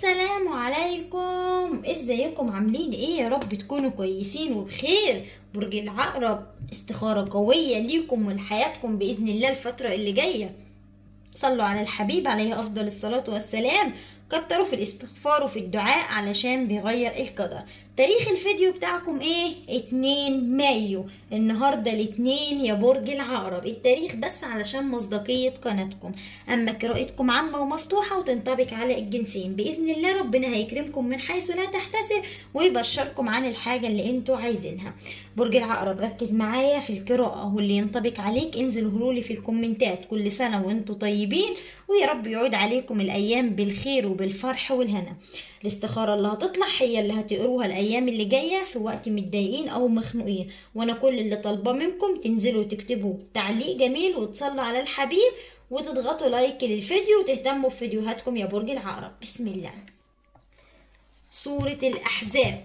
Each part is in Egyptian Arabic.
السلام عليكم ازيكم عاملين ايه يا رب تكونوا كويسين وبخير برج العقرب استخارة قوية ليكم ولحياتكم بإذن الله الفترة اللي جاية صلوا على الحبيب عليه أفضل الصلاة والسلام كتروا في الاستغفار وفي الدعاء علشان بيغير القدر تاريخ الفيديو بتاعكم ايه 2 مايو النهاردة الاثنين يا برج العقرب التاريخ بس علشان مصداقية قناتكم اما قراءتكم عامة ومفتوحة وتنطبق على الجنسين بإذن الله ربنا هيكرمكم من حيث لا تحتسب ويبشركم عن الحاجة اللي انتوا عايزينها برج العقرب ركز معايا في القراءة واللي ينطبق عليك انزلوا لي في الكومنتات كل سنة وانتوا طيبين ويا رب يعود عليكم الأيام بالخير وبالفرح والهنا الاستخارة اللي هتطلع هي اللي هتقروها الأيام اللي جاية في وقت متضايقين أو مخنوقين وأنا كل اللي طالباه منكم تنزلوا تكتبوا تعليق جميل وتصلوا على الحبيب وتضغطوا لايك للفيديو وتهتموا بفيديوهاتكم يا برج العقرب بسم الله سورة الأحزاب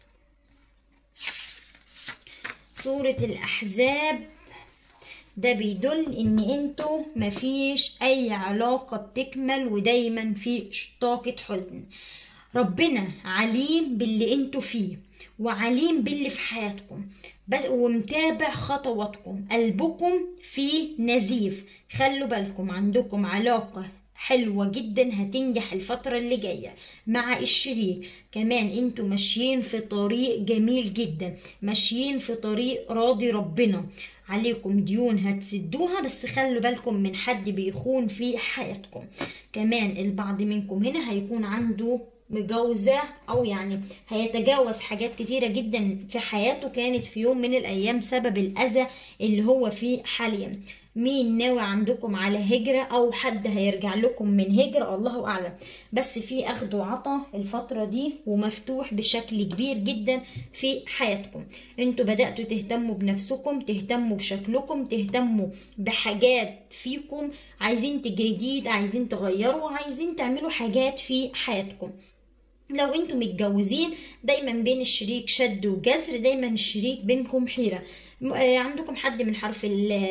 سورة الأحزاب ده بيدل ان انتوا مفيش اي علاقة بتكمل ودايما في طاقة حزن ربنا عليم باللي انتوا فيه وعليم باللي في حياتكم بس ومتابع خطواتكم قلبكم فيه نزيف خلوا بالكم عندكم علاقة حلوة جدا هتنجح الفترة اللي جاية مع الشريك كمان انتوا ماشيين في طريق جميل جدا ماشيين في طريق راضي ربنا عليكم ديون هتسدوها بس خلوا بالكم من حد بيخون في حياتكم كمان البعض منكم هنا هيكون عنده مجوزة أو يعني هيتجاوز حاجات كتيرة جدا في حياته كانت في يوم من الأيام سبب الأذى اللي هو فيه حاليا مين ناوي عندكم على هجرة أو حد هيرجع لكم من هجرة الله أعلم بس في أخد وعطا الفترة دي ومفتوح بشكل كبير جدا في حياتكم انتوا بدأتوا تهتموا بنفسكم تهتموا بشكلكم تهتموا بحاجات فيكم عايزين تجديد عايزين تغيروا عايزين تعملوا حاجات في حياتكم لو انتم متجوزين دايما بين الشريك شد وجزر دايما الشريك بينكم حيرة عندكم حد من حرف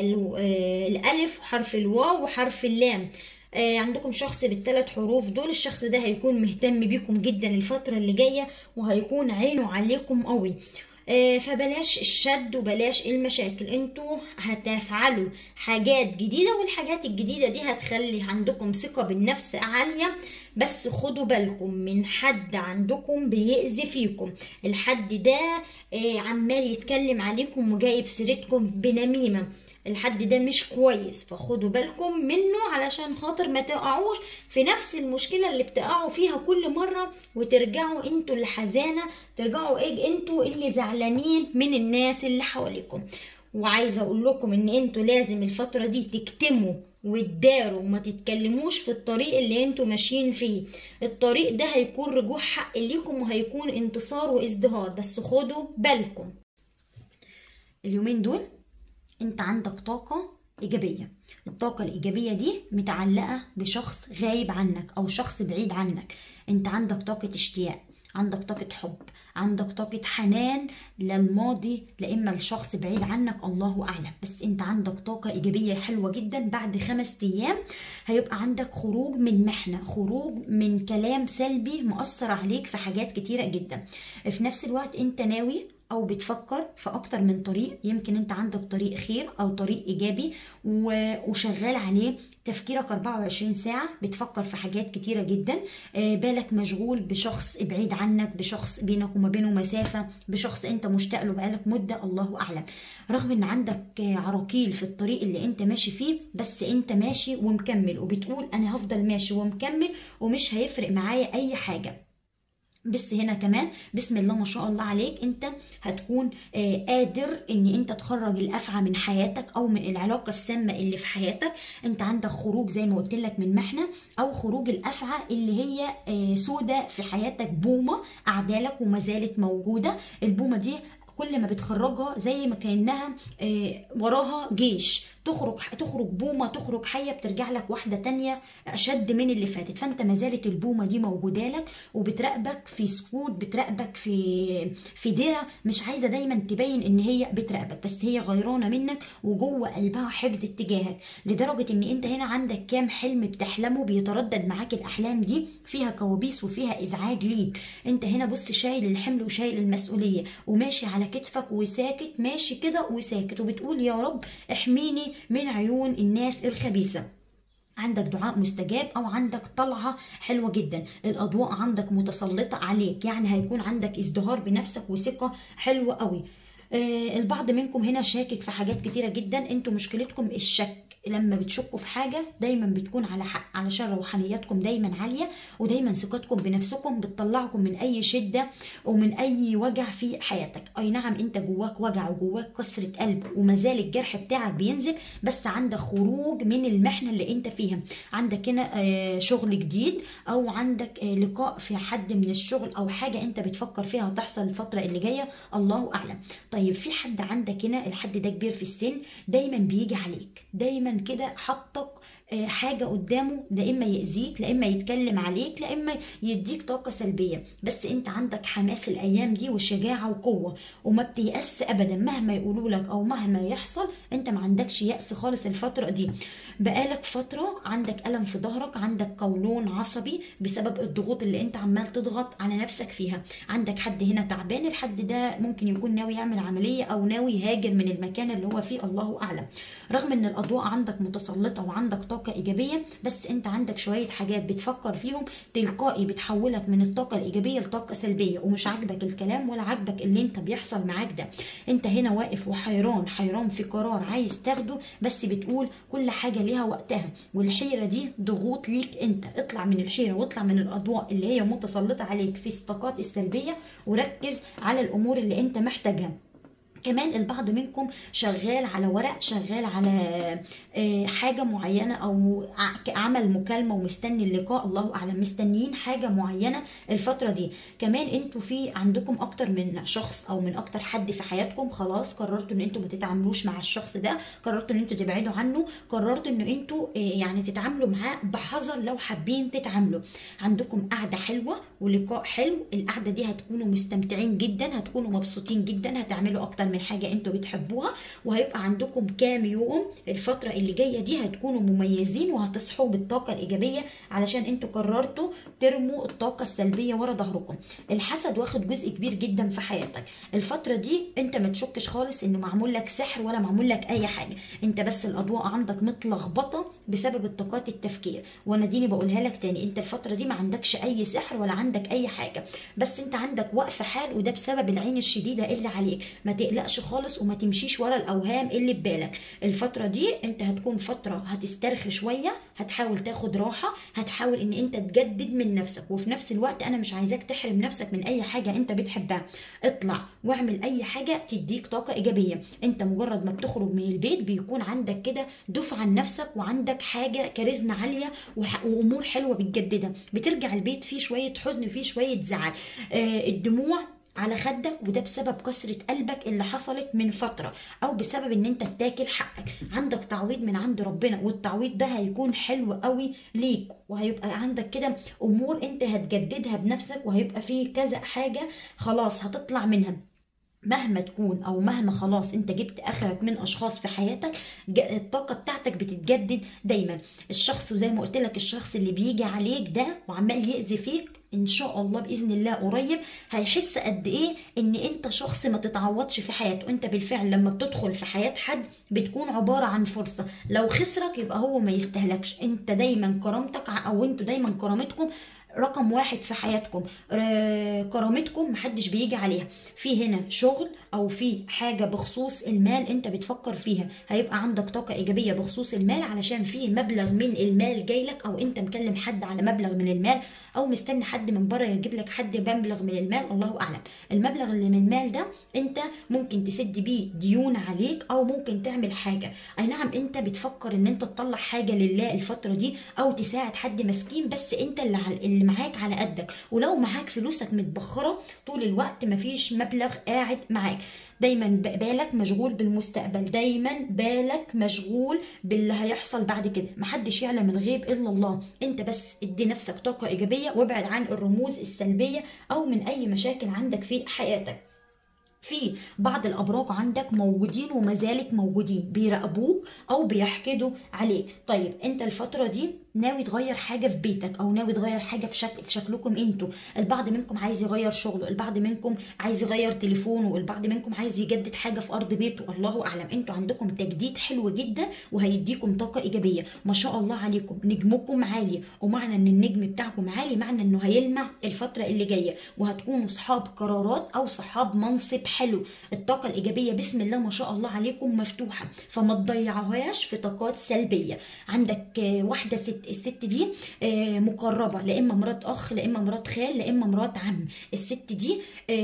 الالف وحرف الواو وحرف اللام عندكم شخص بالثلاث حروف دول الشخص ده هيكون مهتم بيكم جدا الفترة اللي جاية وهيكون عينه عليكم قوي فبلاش الشد وبلاش المشاكل انتوا هتفعلوا حاجات جديدة والحاجات الجديدة دي هتخلي عندكم ثقة بالنفس عالية بس خدوا بالكم من حد عندكم بيأذي فيكم الحد ده عمال يتكلم عليكم وجايب سيرتكم بنميمة الحد ده مش كويس فخدوا بالكم منه علشان خاطر ما تقعوش في نفس المشكلة اللي بتقعوا فيها كل مرة وترجعوا انتوا اللي حزانة ترجعوا ايه انتوا اللي زعلانين من الناس اللي حواليكم وعايزة اقول لكم ان انتوا لازم الفترة دي تكتموا وتداروا وما تتكلموش في الطريق اللي انتوا ماشيين فيه الطريق ده هيكون رجوع حق ليكم وهيكون انتصار وازدهار بس خدوا بالكم اليومين دول انت عندك طاقة إيجابية الطاقة الإيجابية دي متعلقة بشخص غايب عنك أو شخص بعيد عنك انت عندك طاقة اشتياق عندك طاقة حب عندك طاقة حنان للماضي لإما الشخص بعيد عنك الله أعلم بس أنت عندك طاقة إيجابية حلوة جدا بعد خمس أيام هيبقى عندك خروج من محنة خروج من كلام سلبي مؤثر عليك في حاجات كتيرة جدا في نفس الوقت أنت ناوي او بتفكر في اكتر من طريق يمكن انت عندك طريق خير او طريق ايجابي وشغال عليه تفكيرك 24 ساعة بتفكر في حاجات كتيرة جدا بالك مشغول بشخص بعيد عنك بشخص بينك وما بينه مسافة بشخص انت مشتاق له بقالك مدة الله اعلم رغم ان عندك عراقيل في الطريق اللي انت ماشي فيه بس انت ماشي ومكمل وبتقول انا هفضل ماشي ومكمل ومش هيفرق معايا اي حاجة بس هنا كمان بسم الله ما شاء الله عليك انت هتكون آه قادر ان انت تخرج الافعى من حياتك او من العلاقه السامه اللي في حياتك انت عندك خروج زي ما قلت لك من محنه او خروج الافعى اللي هي آه سودة في حياتك بومه اعدالك وما زالت موجوده البومه دي كل ما بتخرجها زي ما كانها آه، وراها جيش تخرج تخرج بومه تخرج حيه بترجع لك واحده تانية اشد من اللي فاتت فانت ما زالت البومه دي موجوده لك وبتراقبك في سكوت بتراقبك في في درع مش عايزه دايما تبين ان هي بتراقبك بس هي غيرانه منك وجوه قلبها حقد اتجاهك لدرجه ان انت هنا عندك كام حلم بتحلمه بيتردد معاك الاحلام دي فيها كوابيس وفيها ازعاج ليك انت هنا بص شايل الحمل وشايل المسؤوليه وماشي على كتفك وساكت ماشي كده وساكت وبتقول يا رب احميني من عيون الناس الخبيثه عندك دعاء مستجاب او عندك طلعه حلوه جدا الاضواء عندك متسلطه عليك يعني هيكون عندك ازدهار بنفسك وثقه حلوه قوي آه البعض منكم هنا شاكك في حاجات كتيره جدا انتوا مشكلتكم الشك لما بتشكوا في حاجه دايما بتكون على حق علشان روحانياتكم دايما عاليه ودايما ثقتكم بنفسكم بتطلعكم من اي شده ومن اي وجع في حياتك اي نعم انت جواك وجع وجواك كسره قلب وما زال الجرح بتاعك بينزف بس عندك خروج من المحنه اللي انت فيها عندك هنا آه شغل جديد او عندك آه لقاء في حد من الشغل او حاجه انت بتفكر فيها هتحصل الفتره اللي جايه الله اعلم طيب في حد عندك هنا الحد ده كبير في السن دايما بيجي عليك دايما كده حطك حاجه قدامه لا اما يأذيك لا اما يتكلم عليك لا اما يديك طاقه سلبيه بس انت عندك حماس الايام دي وشجاعه وقوه وما بتيأس ابدا مهما يقولوا لك او مهما يحصل انت ما عندكش يأس خالص الفتره دي بقالك فتره عندك الم في ظهرك عندك قولون عصبي بسبب الضغوط اللي انت عمال تضغط على نفسك فيها عندك حد هنا تعبان الحد ده ممكن يكون ناوي يعمل عمليه او ناوي يهاجر من المكان اللي هو فيه الله اعلم رغم ان الاضواء عندك متسلطه وعندك طاقه ايجابيه بس انت عندك شويه حاجات بتفكر فيهم تلقائي بتحولك من الطاقه الايجابيه لطاقه سلبيه ومش عاجبك الكلام ولا عاجبك اللي انت بيحصل معاك ده انت هنا واقف وحيران حيران في قرار عايز تاخده بس بتقول كل حاجه ليها وقتها والحيره دي ضغوط ليك انت اطلع من الحيره واطلع من الاضواء اللي هي متسلطه عليك في الطاقات السلبيه وركز على الامور اللي انت محتاجها كمان البعض منكم شغال على ورق شغال على حاجه معينه او عمل مكالمه ومستني اللقاء الله اعلم مستنيين حاجه معينه الفتره دي كمان انتوا في عندكم اكتر من شخص او من اكتر حد في حياتكم خلاص قررتوا ان انتوا ما تتعاملوش مع الشخص ده قررتوا ان انتوا تبعدوا عنه قررتوا ان انتوا يعني تتعاملوا معاه بحذر لو حابين تتعاملوا عندكم قعده حلوه ولقاء حلو القعده دي هتكونوا مستمتعين جدا هتكونوا مبسوطين جدا هتعملوا اكتر من حاجه انتوا بتحبوها وهيبقى عندكم كام يوم الفتره اللي جايه دي هتكونوا مميزين وهتصحوا بالطاقه الايجابيه علشان انتوا قررتوا ترموا الطاقه السلبيه ورا ظهركم الحسد واخد جزء كبير جدا في حياتك الفتره دي انت ما تشكش خالص انه معمول لك سحر ولا معمول لك اي حاجه انت بس الاضواء عندك متلخبطه بسبب الطاقات التفكير وانا ديني بقولها لك تاني انت الفتره دي ما عندكش اي سحر ولا عندك اي حاجه بس انت عندك وقف حال وده بسبب العين الشديده اللي عليك ما تقلقش خالص وما تمشيش ورا الاوهام اللي في بالك الفتره دي انت هتكون فتره هتسترخي شويه هتحاول تاخد راحه هتحاول ان انت تجدد من نفسك وفي نفس الوقت انا مش عايزاك تحرم نفسك من اي حاجه انت بتحبها اطلع واعمل اي حاجه تديك طاقه ايجابيه انت مجرد ما بتخرج من البيت بيكون عندك كده دفعه عن نفسك وعندك حاجه كاريزما عاليه وامور حلوه بتجددها بترجع البيت فيه شويه حزن وفيه شويه زعل آه الدموع على خدك وده بسبب كسرة قلبك اللي حصلت من فترة أو بسبب إن أنت بتاكل حقك عندك تعويض من عند ربنا والتعويض ده هيكون حلو قوي ليك وهيبقى عندك كده أمور أنت هتجددها بنفسك وهيبقى فيه كذا حاجة خلاص هتطلع منها مهما تكون او مهما خلاص انت جبت اخرك من اشخاص في حياتك الطاقه بتاعتك بتتجدد دايما الشخص وزي ما قلت لك الشخص اللي بيجي عليك ده وعمال يأذي فيك ان شاء الله باذن الله قريب هيحس قد ايه ان انت شخص ما تتعوضش في حياته انت بالفعل لما بتدخل في حياه حد بتكون عباره عن فرصه لو خسرك يبقى هو ما يستهلكش انت دايما كرامتك او انتوا دايما كرامتكم رقم واحد في حياتكم كرامتكم محدش بيجي عليها في هنا شغل او في حاجه بخصوص المال انت بتفكر فيها هيبقى عندك طاقه ايجابيه بخصوص المال علشان في مبلغ من المال جاي لك او انت مكلم حد على مبلغ من المال او مستني حد من بره يجيب لك حد مبلغ من المال الله اعلم المبلغ اللي من المال ده انت ممكن تسد بيه ديون عليك او ممكن تعمل حاجه اي نعم انت بتفكر ان انت تطلع حاجه لله الفتره دي او تساعد حد مسكين بس انت اللي, اللي معاك على قدك ولو معاك فلوسك متبخره طول الوقت مفيش مبلغ قاعد معاك دايما بالك مشغول بالمستقبل دايما بالك مشغول باللي هيحصل بعد كده محدش يعلم الغيب الا الله انت بس ادي نفسك طاقه ايجابيه وابعد عن الرموز السلبيه او من اي مشاكل عندك في حياتك في بعض الابراج عندك موجودين وما زالت موجودين بيراقبوك او بيحقدوا عليك طيب انت الفتره دي ناوي تغير حاجه في بيتك او ناوي تغير حاجه في شكل في شكلكم انتوا البعض منكم عايز يغير شغله البعض منكم عايز يغير تليفونه البعض منكم عايز يجدد حاجه في ارض بيته الله اعلم انتوا عندكم تجديد حلو جدا وهيديكم طاقه ايجابيه ما شاء الله عليكم نجمكم عالي ومعنى ان النجم بتاعكم عالي معنى انه هيلمع الفتره اللي جايه وهتكونوا صحاب قرارات او صحاب منصب حلو الطاقه الايجابيه بسم الله ما شاء الله عليكم مفتوحه فما تضيعوهاش في طاقات سلبيه عندك واحده ست الست دي مقربه لا اما مرات اخ لا اما مرات خال لا اما مرات عم الست دي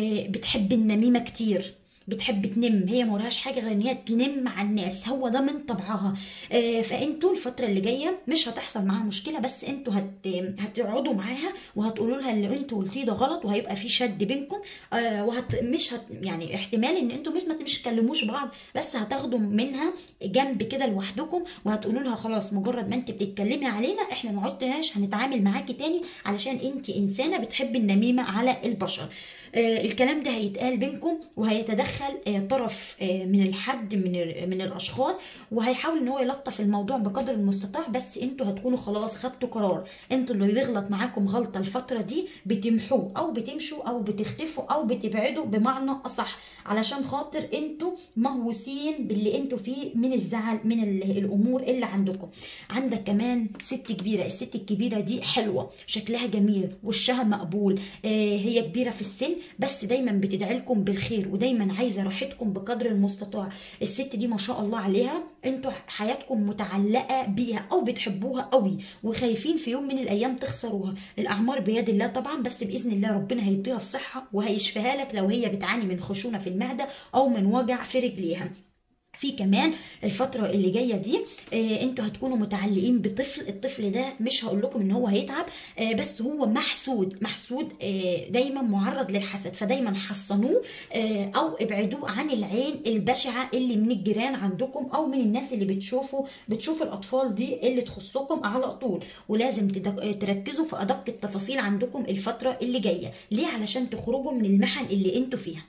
بتحب النميمه كتير بتحب تنم هي مورهاش حاجه غير ان هي تنم مع الناس هو ده من طبعها آه فانتوا الفتره اللي جايه مش هتحصل معاها مشكله بس انتوا هت هتقعدوا معاها وهتقولوا لها اللي انتوا قلتيه ده غلط وهيبقى في شد بينكم آه وهت مش هت يعني احتمال ان انتوا مش ما مش تكلموش بعض بس هتاخدوا منها جنب كده لوحدكم وهتقولوا لها خلاص مجرد ما انت بتتكلمي علينا احنا ما عدناش هنتعامل معاكي تاني علشان انت انسانه بتحب النميمه على البشر آه الكلام ده هيتقال بينكم وهيتدخل آه طرف آه من الحد من من الاشخاص وهيحاول ان هو يلطف الموضوع بقدر المستطاع بس انتوا هتكونوا خلاص خدتوا قرار انتوا اللي بيغلط معاكم غلطه الفتره دي بتمحوه او بتمشوا او بتختفوا او بتبعدوا بمعنى اصح علشان خاطر انتوا مهووسين باللي انتوا فيه من الزعل من الامور اللي عندكم عندك كمان ست كبيره الست الكبيره دي حلوه شكلها جميل وشها مقبول آه هي كبيره في السن بس دايما بتدعي لكم بالخير ودايما عايزه راحتكم بقدر المستطاع الست دي ما شاء الله عليها انتوا حياتكم متعلقه بيها او بتحبوها قوي وخايفين في يوم من الايام تخسروها الاعمار بيد الله طبعا بس باذن الله ربنا هيديها الصحه وهيشفيها لك لو هي بتعاني من خشونه في المعده او من وجع في رجليها في كمان الفترة اللي جاية دي آه انتوا هتكونوا متعلقين بطفل الطفل ده مش هقول لكم ان هو هيتعب آه بس هو محسود محسود آه دايما معرض للحسد فدايما حصنوه آه او ابعدوه عن العين البشعة اللي من الجيران عندكم او من الناس اللي بتشوفوا بتشوف الاطفال دي اللي تخصكم على طول ولازم تركزوا في ادق التفاصيل عندكم الفترة اللي جاية ليه علشان تخرجوا من المحن اللي انتوا فيها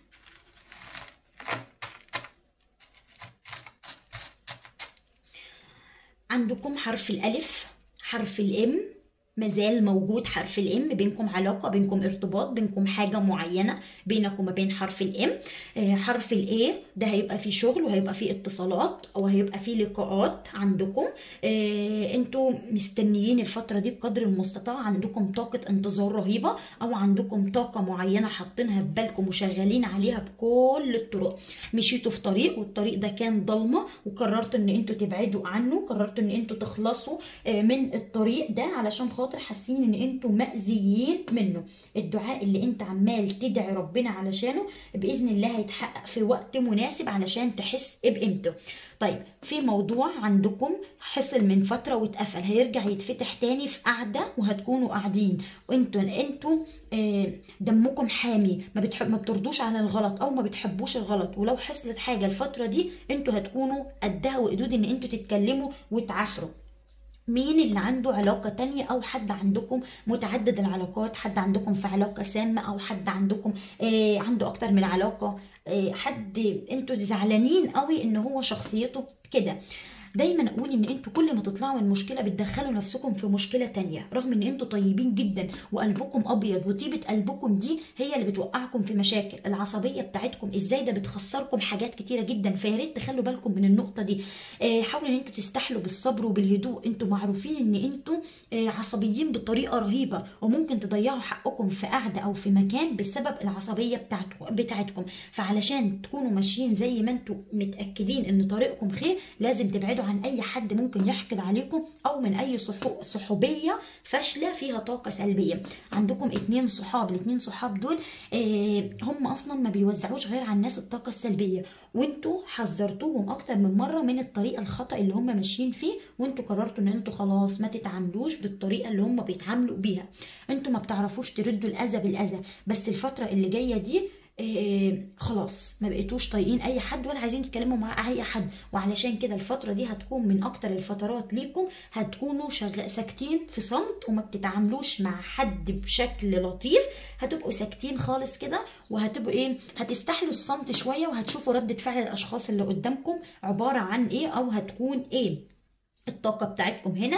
عندكم حرف الألف حرف الإم مازال موجود حرف الام بينكم علاقه بينكم ارتباط بينكم حاجه معينه بينك وما بين حرف الام آه حرف الاي ده هيبقى فيه شغل وهيبقى فيه اتصالات او هيبقى فيه لقاءات عندكم آه انتوا مستنيين الفتره دي بقدر المستطاع عندكم طاقه انتظار رهيبه او عندكم طاقه معينه حاطينها في بالكم وشغالين عليها بكل الطرق مشيتوا في طريق والطريق ده كان ضلمه وقررتوا ان انتوا تبعدوا عنه قررتوا ان انتوا تخلصوا آه من الطريق ده علشان خاطر خاطر حاسين ان انتوا مأذيين منه الدعاء اللي انت عمال تدعي ربنا علشانه باذن الله هيتحقق في وقت مناسب علشان تحس بقيمته طيب في موضوع عندكم حصل من فتره واتقفل هيرجع يتفتح تاني في قعده وهتكونوا قاعدين وانتوا انتوا آه دمكم حامي ما بتحب ما بترضوش عن الغلط او ما بتحبوش الغلط ولو حصلت حاجه الفتره دي انتوا هتكونوا قدها وقدود ان انتوا تتكلموا وتعافروا مين اللي عنده علاقة تانية أو حد عندكم متعدد العلاقات حد عندكم في علاقة سامة أو حد عندكم آه عنده أكتر من علاقة آه حد انتوا زعلانين قوي إن هو شخصيته كده دايما اقول ان انتوا كل ما تطلعوا من مشكله بتدخلوا نفسكم في مشكله تانية رغم ان انتوا طيبين جدا وقلبكم ابيض وطيبه قلبكم دي هي اللي بتوقعكم في مشاكل العصبيه بتاعتكم ازاي ده بتخسركم حاجات كتيره جدا فيا ريت تخلوا بالكم من النقطه دي آه حاولوا ان انتوا تستحلوا بالصبر وبالهدوء انتوا معروفين ان انتوا آه عصبيين بطريقه رهيبه وممكن تضيعوا حقكم في قعده او في مكان بسبب العصبيه بتاعتكم بتاعتكم فعلشان تكونوا ماشيين زي ما انتوا متاكدين ان طريقكم خير لازم تبعدوا ابعدوا عن اي حد ممكن يحقد عليكم او من اي صحو- صحوبيه فاشله فيها طاقه سلبيه عندكم اتنين صحاب الاتنين صحاب دول آه هم اصلا ما بيوزعوش غير على الناس الطاقه السلبيه وانتوا حذرتوهم اكتر من مره من الطريقه الخطا اللي هم ماشيين فيه وانتوا قررتوا ان انتوا خلاص ما تتعاملوش بالطريقه اللي هم بيتعاملوا بيها انتوا ما بتعرفوش تردوا الاذى بالاذى بس الفتره اللي جايه دي إيه خلاص ما بقيتوش طايقين اي حد ولا عايزين تتكلموا مع اي حد وعلشان كده الفتره دي هتكون من اكتر الفترات ليكم هتكونوا شغ... ساكتين في صمت وما بتتعاملوش مع حد بشكل لطيف هتبقوا ساكتين خالص كده وهتبقوا ايه هتستحلوا الصمت شويه وهتشوفوا ردة فعل الاشخاص اللي قدامكم عباره عن ايه او هتكون ايه الطاقة بتاعتكم هنا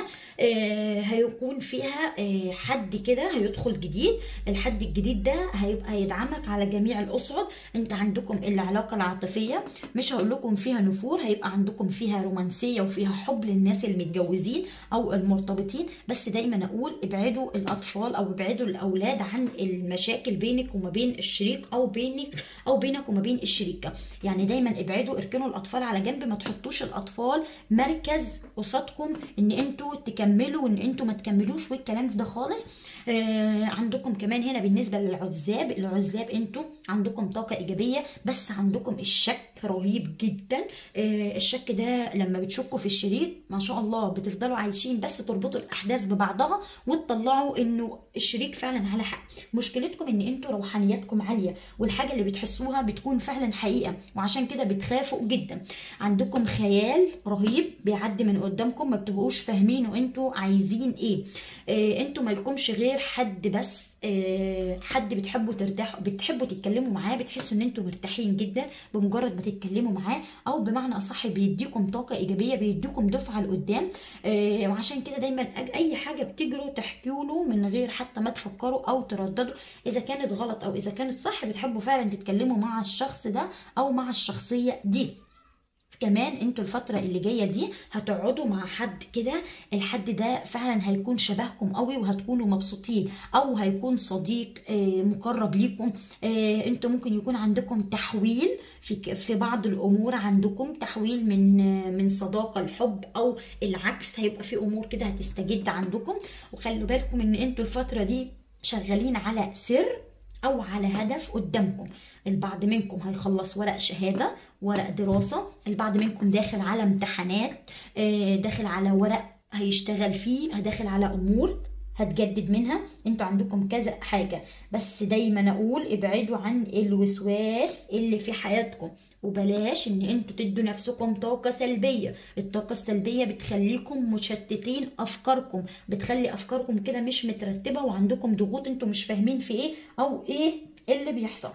آه هيكون فيها آه حد كده هيدخل جديد الحد الجديد ده هيبقى يدعمك على جميع الأصعد انت عندكم العلاقة العاطفية مش هقول لكم فيها نفور هيبقى عندكم فيها رومانسية وفيها حب للناس المتجوزين أو المرتبطين بس دايما أقول ابعدوا الأطفال أو ابعدوا الأولاد عن المشاكل بينك وما بين الشريك أو بينك أو بينك وما بين الشريكة يعني دايما ابعدوا اركنوا الأطفال على جنب ما تحطوش الأطفال مركز قصادكم ان انتوا تكملوا وان انتوا ما تكملوش والكلام ده خالص آه عندكم كمان هنا بالنسبه للعزاب العزاب انتوا عندكم طاقه ايجابيه بس عندكم الشك رهيب جدا آه الشك ده لما بتشكوا في الشريك ما شاء الله بتفضلوا عايشين بس تربطوا الاحداث ببعضها وتطلعوا انه الشريك فعلا على حق مشكلتكم ان انتوا روحانياتكم عاليه والحاجه اللي بتحسوها بتكون فعلا حقيقه وعشان كده بتخافوا جدا عندكم خيال رهيب بيعدي من قدامكم ما بتبقوش فاهمين وانتوا عايزين ايه آه انتوا مالكمش غير حد بس آه حد بتحبوا ترتاحوا بتحبوا تتكلموا معاه بتحسوا ان انتوا مرتاحين جدا بمجرد ما تتكلموا معاه او بمعنى اصح بيديكم طاقه ايجابيه بيديكم دفعه لقدام آه وعشان كده دايما اي حاجه بتجروا تحكوا له من غير حتى ما تفكروا او ترددوا اذا كانت غلط او اذا كانت صح بتحبوا فعلا تتكلموا مع الشخص ده او مع الشخصيه دي كمان انتوا الفترة اللي جاية دي هتقعدوا مع حد كده الحد ده فعلا هيكون شبهكم قوي وهتكونوا مبسوطين او هيكون صديق آه مقرب ليكم آه انتوا ممكن يكون عندكم تحويل في في بعض الامور عندكم تحويل من آه من صداقة لحب او العكس هيبقى في امور كده هتستجد عندكم وخلوا بالكم ان انتوا الفترة دي شغالين على سر او على هدف قدامكم البعض منكم هيخلص ورق شهادة ورق دراسة البعض منكم داخل على امتحانات داخل على ورق هيشتغل فيه داخل على امور هتجدد منها انتوا عندكم كذا حاجة بس دايما اقول ابعدوا عن الوسواس اللي في حياتكم وبلاش ان انتوا تدوا نفسكم طاقة سلبية الطاقة السلبية بتخليكم مشتتين افكاركم بتخلي افكاركم كده مش مترتبة وعندكم ضغوط انتوا مش فاهمين في ايه او ايه اللي بيحصل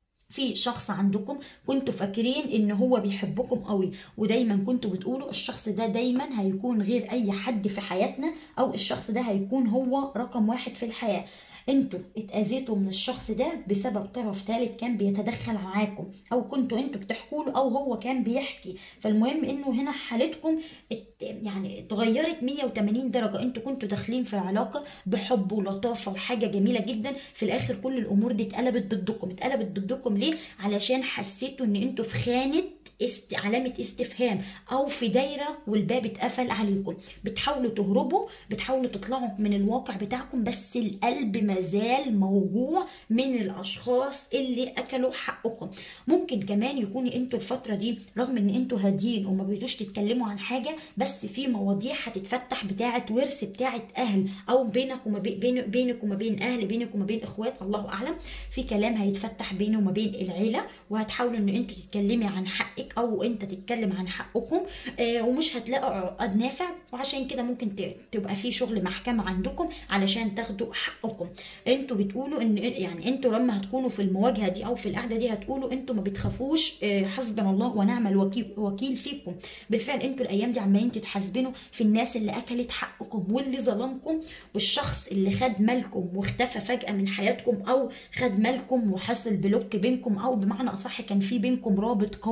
في شخص عندكم كنتوا فاكرين ان هو بيحبكم قوي ودايما كنتوا بتقولوا الشخص ده دايما هيكون غير اي حد في حياتنا او الشخص ده هيكون هو رقم واحد في الحياة انتوا اتأذيتوا من الشخص ده بسبب طرف ثالث كان بيتدخل معاكم او كنتوا انتوا بتحكوا له او هو كان بيحكي فالمهم انه هنا حالتكم ات يعني اتغيرت 180 درجة انتوا كنتوا داخلين في علاقة بحب ولطافة وحاجة جميلة جدا في الاخر كل الامور دي اتقلبت ضدكم اتقلبت ضدكم ليه علشان حسيتوا ان انتوا في خانة است... علامة استفهام او في دايرة والباب اتقفل عليكم بتحاولوا تهربوا بتحاولوا تطلعوا من الواقع بتاعكم بس القلب مازال موجوع من الاشخاص اللي اكلوا حقكم ممكن كمان يكون انتوا الفترة دي رغم ان انتوا هادين وما بقيتوش تتكلموا عن حاجة بس في مواضيع هتتفتح بتاعة ورث بتاعة اهل او بينك وما بين بينك وما بين اهل بينك وما بين اخوات الله اعلم في كلام هيتفتح بينه وما بين العيلة وهتحاولوا ان انتوا تتكلمي عن حقك او انت تتكلم عن حقكم آه ومش هتلاقوا عقد نافع وعشان كده ممكن تبقى في شغل محكمة عندكم علشان تاخدوا حقكم انتوا بتقولوا ان يعني انتوا لما هتكونوا في المواجهة دي او في القعدة دي هتقولوا انتوا ما بتخافوش آه حسبنا الله ونعم الوكيل وكيل فيكم بالفعل انتوا الايام دي عمالين تتحاسبنوا في الناس اللي اكلت حقكم واللي ظلمكم والشخص اللي خد مالكم واختفى فجأة من حياتكم او خد مالكم وحصل بلوك بينكم او بمعنى اصح كان في بينكم رابط قوي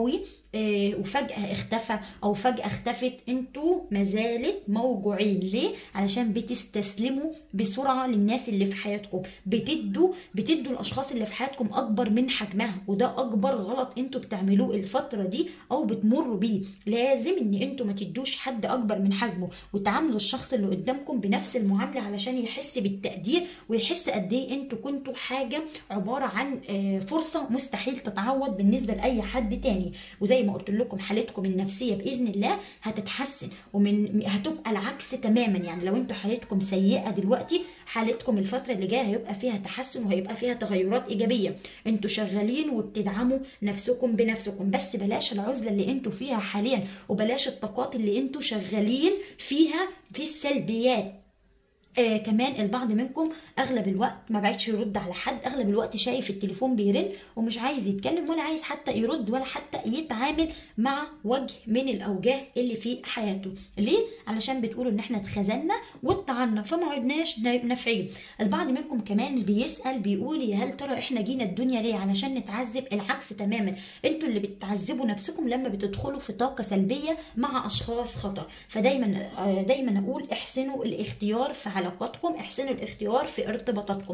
آه، وفجأة اختفى أو فجأة اختفت انتوا مازالت موجوعين ليه؟ علشان بتستسلموا بسرعة للناس اللي في حياتكم بتدوا بتدوا الأشخاص اللي في حياتكم أكبر من حجمها وده أكبر غلط انتوا بتعملوه الفترة دي أو بتمروا بيه لازم ان انتوا ما تدوش حد أكبر من حجمه وتعاملوا الشخص اللي قدامكم بنفس المعاملة علشان يحس بالتقدير ويحس قد ايه انتوا كنتوا حاجة عبارة عن آه، فرصة مستحيل تتعوض بالنسبة لأي حد تاني وزي ما قلت لكم حالتكم النفسيه باذن الله هتتحسن ومن هتبقى العكس تماما يعني لو انتوا حالتكم سيئه دلوقتي حالتكم الفتره اللي جايه هيبقى فيها تحسن وهيبقى فيها تغيرات ايجابيه انتوا شغالين وبتدعموا نفسكم بنفسكم بس بلاش العزله اللي انتوا فيها حاليا وبلاش الطاقات اللي انتوا شغالين فيها في السلبيات آه كمان البعض منكم اغلب الوقت ما بعدش يرد على حد اغلب الوقت شايف التليفون بيرن ومش عايز يتكلم ولا عايز حتى يرد ولا حتى يتعامل مع وجه من الاوجاه اللي في حياته ليه علشان بتقولوا ان احنا اتخزنا واتطعنا فما عدناش نافعين البعض منكم كمان بيسال بيقول يا هل ترى احنا جينا الدنيا ليه علشان نتعذب العكس تماما انتوا اللي بتعذبوا نفسكم لما بتدخلوا في طاقه سلبيه مع اشخاص خطر فدايما آه دايما اقول احسنوا الاختيار في علاقاتكم احسنوا الاختيار في ارتباطاتكم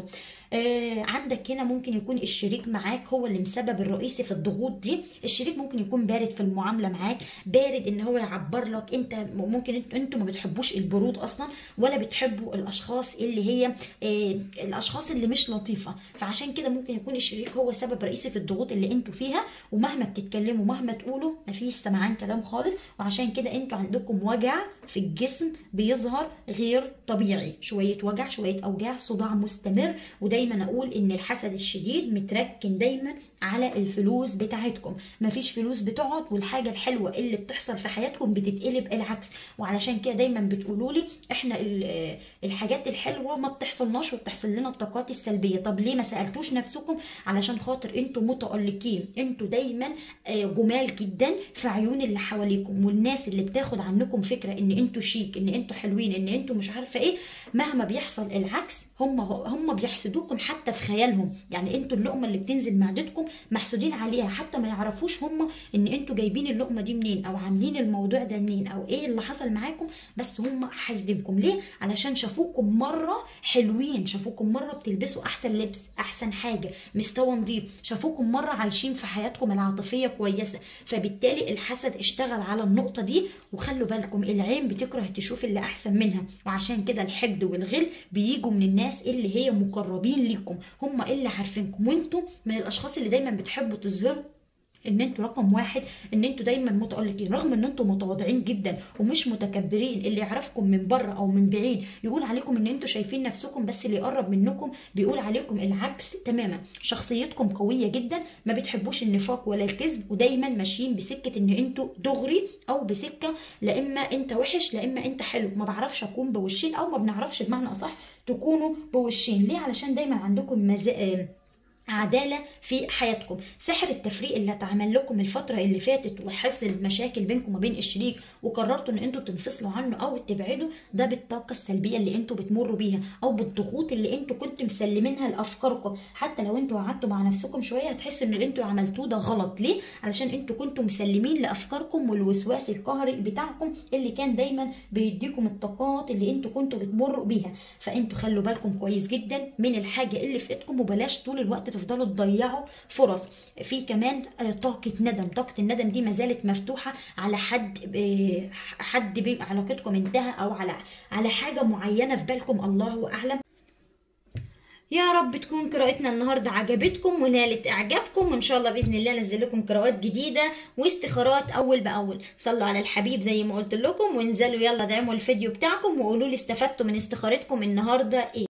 آه عندك هنا ممكن يكون الشريك معاك هو اللي مسبب الرئيسي في الضغوط دي الشريك ممكن يكون بارد في المعامله معاك بارد ان هو يعبر لك انت ممكن انتوا انتوا ما بتحبوش البرود اصلا ولا بتحبوا الاشخاص اللي هي آه الاشخاص اللي مش لطيفه فعشان كده ممكن يكون الشريك هو سبب رئيسي في الضغوط اللي انتوا فيها ومهما بتتكلموا مهما تقولوا مفيش سمعان كلام خالص وعشان كده انتوا عندكم وجع في الجسم بيظهر غير طبيعي شويه وجع شويه اوجاع صداع مستمر ودايما اقول ان الحسد الشديد متركن دايما على الفلوس بتاعتكم مفيش فلوس بتقعد والحاجه الحلوه اللي بتحصل في حياتكم بتتقلب العكس وعلشان كده دايما بتقولوا لي احنا الحاجات الحلوه ما بتحصلناش وبتحصل لنا الطاقات السلبيه طب ليه ما سالتوش نفسكم علشان خاطر انتوا متالقين انتوا دايما جمال جدا في عيون اللي حواليكم والناس اللي بتاخد عنكم فكره ان انتوا شيك ان انتوا حلوين ان انتوا مش عارفه ايه مهما بيحصل العكس هم هم بيحسدوكم حتى في خيالهم يعني انتوا اللقمه اللي بتنزل معدتكم محسودين عليها حتى ما يعرفوش هم ان انتوا جايبين اللقمه دي منين او عاملين الموضوع ده منين او ايه اللي حصل معاكم بس هم حاسدينكم ليه علشان شافوكم مره حلوين شافوكم مره بتلبسوا احسن لبس احسن حاجه مستوى نظيف شافوكم مره عايشين في حياتكم العاطفيه كويسه فبالتالي الحسد اشتغل على النقطه دي وخلوا بالكم العين بتكره تشوف اللي احسن منها وعشان كده الحقد والغل بيجوا من الناس اللي هي مقربين ليكم هم اللي عارفينكم وانتوا من الاشخاص اللي دايما بتحبوا تظهروا ان انتوا رقم واحد ان انتوا دايما متالقين رغم ان انتوا متواضعين جدا ومش متكبرين اللي يعرفكم من بره او من بعيد يقول عليكم ان انتوا شايفين نفسكم بس اللي يقرب منكم بيقول عليكم العكس تماما شخصيتكم قويه جدا ما بتحبوش النفاق ولا الكذب ودايما ماشيين بسكه ان انتوا دغري او بسكه لا اما انت وحش لا اما انت حلو ما بعرفش اكون بوشين او ما بنعرفش بمعنى اصح تكونوا بوشين ليه علشان دايما عندكم مزا... عدالة في حياتكم سحر التفريق اللي اتعمل لكم الفترة اللي فاتت وحصل مشاكل بينكم وبين الشريك وقررتوا ان انتوا تنفصلوا عنه او تبعدوا ده بالطاقة السلبية اللي انتوا بتمروا بيها او بالضغوط اللي انتوا كنتوا مسلمينها لافكاركم حتى لو انتوا قعدتوا مع نفسكم شوية هتحسوا ان اللي انتوا عملتوه ده غلط ليه علشان انتوا كنتوا مسلمين لافكاركم والوسواس القهري بتاعكم اللي كان دايما بيديكم الطاقات اللي انتوا كنتوا بتمروا بيها فانتوا خلوا بالكم كويس جدا من الحاجة اللي في ايدكم وبلاش طول الوقت تفضلوا تضيعوا فرص في كمان طاقة ندم طاقة الندم دي ما زالت مفتوحة على حد حد علاقتكم انتهى او على على حاجة معينة في بالكم الله اعلم يا رب تكون قراءتنا النهارده عجبتكم ونالت اعجابكم وان شاء الله باذن الله انزل لكم قراءات جديده واستخارات اول باول صلوا على الحبيب زي ما قلت لكم وانزلوا يلا دعموا الفيديو بتاعكم وقولوا لي استفدتوا من استخارتكم النهارده ايه